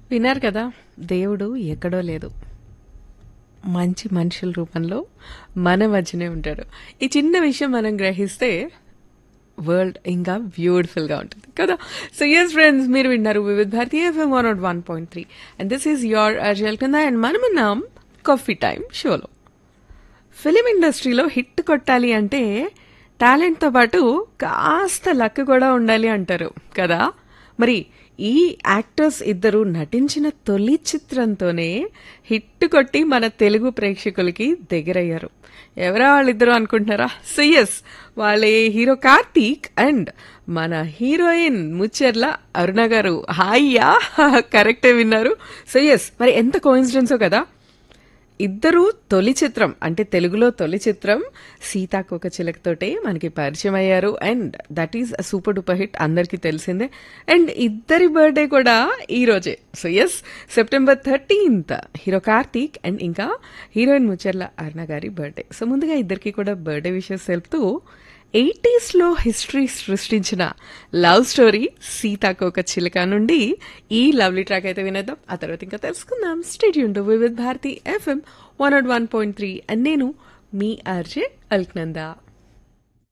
విన్నారు కదా దేవుడు ఎక్కడో లేదు మంచి మనుషుల రూపంలో మన మధ్యనే ఉంటాడు ఈ చిన్న విషయం మనం గ్రహిస్తే వరల్డ్ ఇంకా బ్యూటిఫుల్గా ఉంటుంది కదా సో ఎస్ ఫ్రెండ్స్ మీరు విన్నారు Vividh Bharati FM one not one point three and this is your అర్జల్ కింద అండ్ మనమున్నాం కాఫీ టైం షోలో ఫిలిం ఇండస్ట్రీలో హిట్ కొట్టాలి అంటే టాలెంట్తో పాటు కాస్త లక్ కూడా ఉండాలి అంటారు కదా మరి ఈ యాక్టర్స్ ఇద్దరు నటించిన తొలి చిత్రంతోనే హిట్ కొట్టి మన తెలుగు ప్రేక్షకులకి దగ్గరయ్యారు ఎవరా వాళ్ళిద్దరు అనుకుంటున్నారా సో ఎస్ వాళ్ళే హీరో కార్తీక్ అండ్ మన హీరోయిన్ ముచ్చర్ల అరుణ గారు హాయ్యా కరెక్టే విన్నారు సో ఎస్ మరి ఎంత కోయిన్సిడెన్సో కదా ఇద్దరు తొలి చిత్రం అంటే తెలుగులో తొలి చిత్రం సీతాకోక చిలకతోటే మనకి పరిచయం అయ్యారు and that is super duper hit అందరికీ తెలిసిందే అండ్ ఇద్దరి బర్త్డే కూడా ఈ రోజే so yes September thirteenth hero Karthik and ఇంకా హీరోయిన్ ముచ్చర్ల అరుణ గారి బర్త్డే సో ముందుగా ఇద్దరికి కూడా బర్త్డే విషెస్ తెలుపుతూ ఎయిటీస్లో హిస్టరీ సృష్టించిన లవ్ స్టోరీ సీతాకోక చిలుక నుండి ఈ లవ్లీ ట్రాక్ అయితే వినేద్దాం ఆ తర్వాత ఇంకా తెలుసుకుందాం stay tuned to Vividh Bharati FM one not one point three and నేను మీ ఆర్జే అల్క్నందా